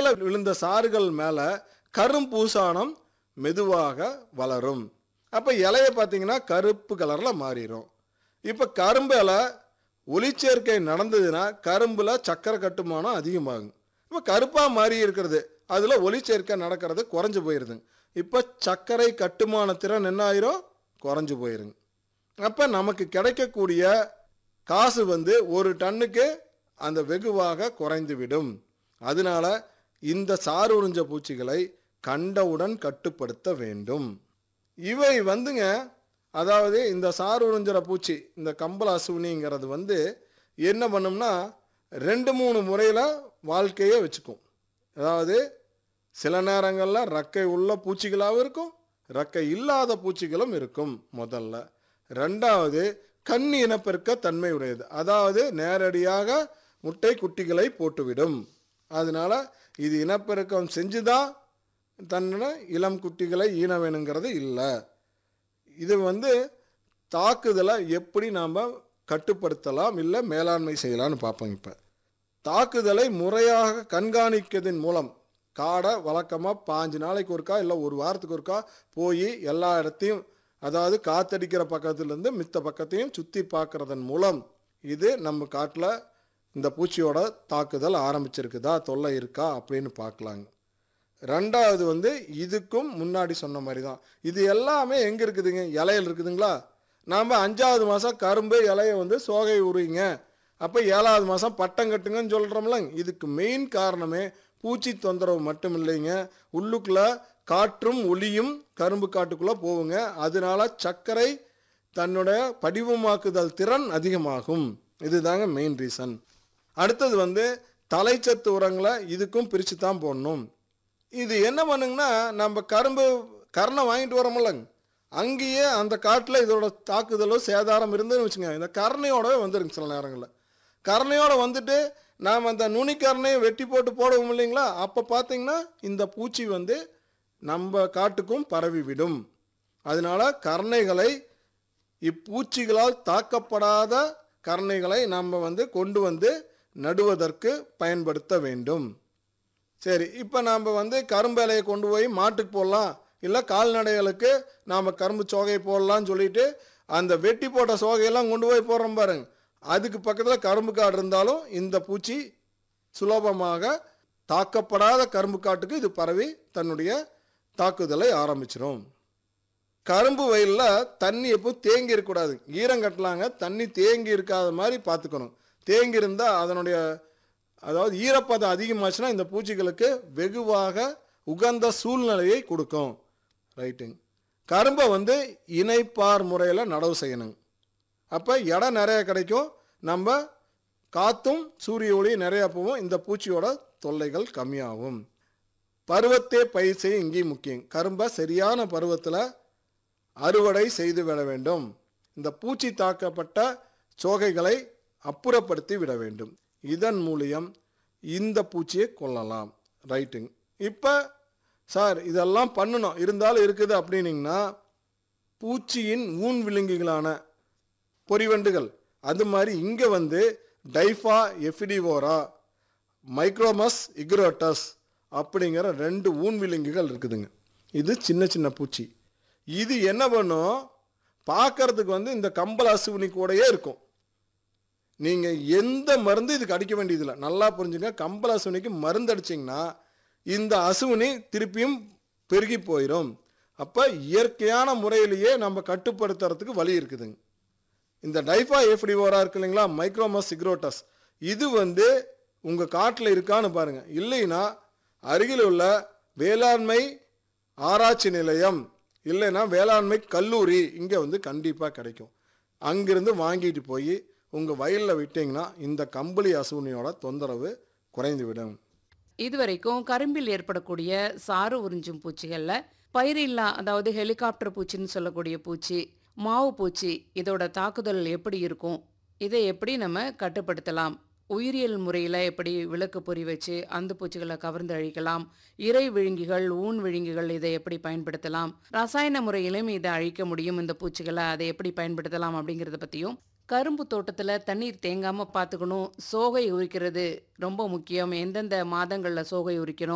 மேலே விழுந்த சாறுகள் மேலே கரும்பூசானம் மெதுவாக வளரும் அப்போ இலையை பார்த்தீங்கன்னா கருப்பு கலரில் மாறிடும் இப்போ கரும்பில் ஒளிச்சேர்க்கை நடந்ததுன்னா கரும்பில் சக்கரை கட்டுமானம் அதிகமாகும் இப்போ கருப்பாக மாறி இருக்கிறது அதில் ஒளிச்சேர்க்கை நடக்கிறது குறைஞ்சு போயிடுதுங்க இப்போ சர்க்கரை கட்டுமான திறன் என்ன ஆயிரும் குறைஞ்சு போயிருங்க அப்போ நமக்கு கிடைக்கக்கூடிய காசு வந்து ஒரு டன்னுக்கு அந்த வெகுவாக குறைந்துவிடும் அதனால இந்த சாறு உறிஞ்ச பூச்சிகளை கண்டவுடன் கட்டுப்படுத்த வேண்டும் இவை வந்துங்க அதாவது இந்த சாறு உறிஞ்சிற பூச்சி இந்த கம்பள அசுவினிங்கிறது வந்து என்ன பண்ணும்னா ரெண்டு மூணு முறையில் வாழ்க்கையை வச்சுக்கும் அதாவது சில நேரங்களில் ரக்கை உள்ள பூச்சிகளாகவும் இருக்கும் ரக்கை இல்லாத பூச்சிகளும் இருக்கும் முதல்ல ரெண்டாவது கண் இனப்பெருக்க தன்மை உடையது அதாவது நேரடியாக முட்டை குட்டிகளை போட்டுவிடும் அதனால இது இனப்பெருக்கம் செஞ்சுதான் தன்னை இளம் குட்டிகளை ஈன வேணுங்கிறது இல்லை இது வந்து தாக்குதலை எப்படி நாம் கட்டுப்படுத்தலாம் இல்லை மேலாண்மை செய்யலாம்னு பார்ப்போம் இப்போ தாக்குதலை முறையாக கண்காணிக்கிறதன் மூலம் காடை வழக்கமாக பாஞ்சு நாளைக்கு ஒருக்கா இல்லை ஒரு வாரத்துக்கு ஒருக்கா போய் எல்லா இடத்தையும் அதாவது காத்தடிக்கிற பக்கத்துலேருந்து மித்த பக்கத்தையும் சுற்றி பார்க்கறதன் மூலம் இது நம்ம காட்டில் இந்த பூச்சியோட தாக்குதல் ஆரம்பிச்சிருக்குதா தொல்லை இருக்கா அப்படின்னு பார்க்கலாங்க ரெண்டாவது வந்து இதுக்கும் முன்னாடி சொன்ன மாதிரி தான் இது எல்லாமே எங்கே இருக்குதுங்க இலையில் இருக்குதுங்களா நாம் அஞ்சாவது மாதம் கரும்பு இலையை வந்து சோகை உருவிங்க அப்போ ஏழாவது மாதம் பட்டம் கட்டுங்கன்னு சொல்கிறோம்ல இதுக்கு மெயின் காரணமே பூச்சி தொந்தரவு மட்டும் இல்லைங்க உள்ளுக்குள்ளே காற்றும் ஒளியும் கரும்பு காட்டுக்குள்ளே போகுங்க அதனால சர்க்கரை தன்னுடைய படிவமாக்குதல் திறன் அதிகமாகும் இதுதாங்க மெயின் ரீசன் அடுத்தது வந்து தலைச்சத்து உரங்களை இதுக்கும் பிரித்து தான் போடணும் இது என்ன பண்ணுங்கன்னா நம்ம கரும்பு கரணை வாங்கிட்டு வரோமில்லங்க அங்கேயே அந்த காட்டில் இதோட தாக்குதலோ சேதாரம் இருந்துன்னு வச்சுங்க இந்த கரணையோடவே வந்துருங்க சில நேரங்களில் கரணையோட வந்துட்டு நாம் அந்த நுனிக்கரணையை வெட்டி போட்டு போடுவோம் இல்லைங்களா அப்போ பார்த்தீங்கன்னா இந்த பூச்சி வந்து நம்ம காட்டுக்கும் பரவிவிடும் அதனால கரணைகளை இப்பூச்சிகளால் தாக்கப்படாத கரணைகளை நம்ம வந்து கொண்டு வந்து நடுவதற்கு பயன்படுத்த வேண்டும் சரி இப்போ நாம் வந்து கரும்பு இலையை கொண்டு போய் மாட்டுக்கு போடலாம் இல்லை கால்நடைகளுக்கு நாம் கரும்பு சோகையை போடலாம்னு சொல்லிட்டு அந்த வெட்டி போட்ட சோகையெல்லாம் கொண்டு போய் போடுறோம் பாருங்க அதுக்கு பக்கத்தில் கரும்பு காடு இருந்தாலும் இந்த பூச்சி சுலபமாக தாக்கப்படாத கரும்பு காட்டுக்கு இது பரவி தன்னுடைய தாக்குதலை ஆரம்பிச்சிடும் கரும்பு வயலில் தண்ணி எப்போ தேங்கி இருக்கக்கூடாது ஈரம் கட்டலாங்க தண்ணி தேங்கி இருக்காத மாதிரி பார்த்துக்கணும் தேங்கி இருந்தால் அதனுடைய அதாவது ஈரப்பதம் அதிகமாச்சுன்னா இந்த பூச்சிகளுக்கு வெகுவாக உகந்த சூழ்நிலையை கொடுக்கும் ரைட்டுங்க கரும்பை வந்து இணைப்பார் முறையில் நடவு செய்யணுங்க அப்போ இடம் நிறைய கிடைக்கும் நம்ம காற்றும் சூரிய ஒளி நிறையா போகும் இந்த பூச்சியோட தொல்லைகள் கம்மியாகும் பருவத்தே பயிர் செய்ய இங்கேயும் முக்கியம் கரும்பை சரியான பருவத்தில் அறுவடை செய்து விட வேண்டும் இந்த பூச்சி தாக்கப்பட்ட சோகைகளை அப்புறப்படுத்தி விட வேண்டும் இதன் மூலியம் இந்த பூச்சியை கொல்லலாம் ரைட்டுங்க இப்போ சார் இதெல்லாம் பண்ணணும் இருந்தாலும் இருக்குது அப்படின்னீங்கன்னா பூச்சியின் ஊன் விலங்குகளான பொறிவண்டுகள் அது மாதிரி இங்கே வந்து டைஃபா எஃபிடிவோரா மைக்ரோமஸ் இக்ரோட்டஸ் அப்படிங்கிற ரெண்டு ஊன் விலங்குகள் இருக்குதுங்க இது சின்ன சின்ன பூச்சி இது என்ன பண்ணும் பார்க்கறதுக்கு வந்து இந்த கம்பல் அசுவினி கூடயே இருக்கும் நீங்கள் எந்த மருந்து இதுக்கு அடிக்க வேண்டியதில்லை நல்லா புரிஞ்சுங்க கம்பல் அசுவினிக்கு மருந்து அடிச்சிங்கன்னா இந்த அசுவினி திருப்பியும் பெருகி போயிடும் அப்போ இயற்கையான முறையிலேயே நம்ம கட்டுப்படுத்துறதுக்கு வழி இருக்குதுங்க இந்த டைஃபா எஃப்டிஓரா இருக்கு இல்லைங்களா மைக்ரோமஸ் சிக்ரோட்டஸ் இது வந்து உங்கள் காட்டில் இருக்கான்னு பாருங்கள் இல்லைன்னா அருகில் உள்ள வேளாண்மை ஆராய்ச்சி நிலையம் இல்லைன்னா வேளாண்மை கல்லூரி இங்கே வந்து கண்டிப்பாக கிடைக்கும் அங்கிருந்து வாங்கிட்டு போய் உங்கள் வயலில் விட்டிங்கன்னா இந்த கம்பளி அசுவனியோட தொந்தரவு குறைந்து விடும் இதுவரைக்கும் கரும்பில் ஏற்படக்கூடிய சாறு உறிஞ்சும் பூச்சிகளில் பயிரில்லா அதாவது ஹெலிகாப்டர் பூச்சின்னு சொல்லக்கூடிய பூச்சி மாவு பூச்சி இதோட தாக்குதல் எப்படி இருக்கும் இதை எப்படி நம்ம கட்டுப்படுத்தலாம் உயிரியல் முறையில் எப்படி விளக்கு பொறி வச்சு அந்த பூச்சிகளை கவர்ந்து அழிக்கலாம் இறை விழுங்கிகள் ஊன் விழுங்கிகள் இதை எப்படி பயன்படுத்தலாம் ரசாயன முறையிலும் இதை அழிக்க முடியும் இந்த பூச்சிகளை அதை எப்படி பயன்படுத்தலாம் அப்படிங்கிறத பற்றியும் கரும்பு தோட்டத்தில் தண்ணீர் தேங்காமல் பார்த்துக்கணும் சோகை உரிக்கிறது ரொம்ப முக்கியம் எந்தெந்த மாதங்களில் சோகை உரிக்கணும்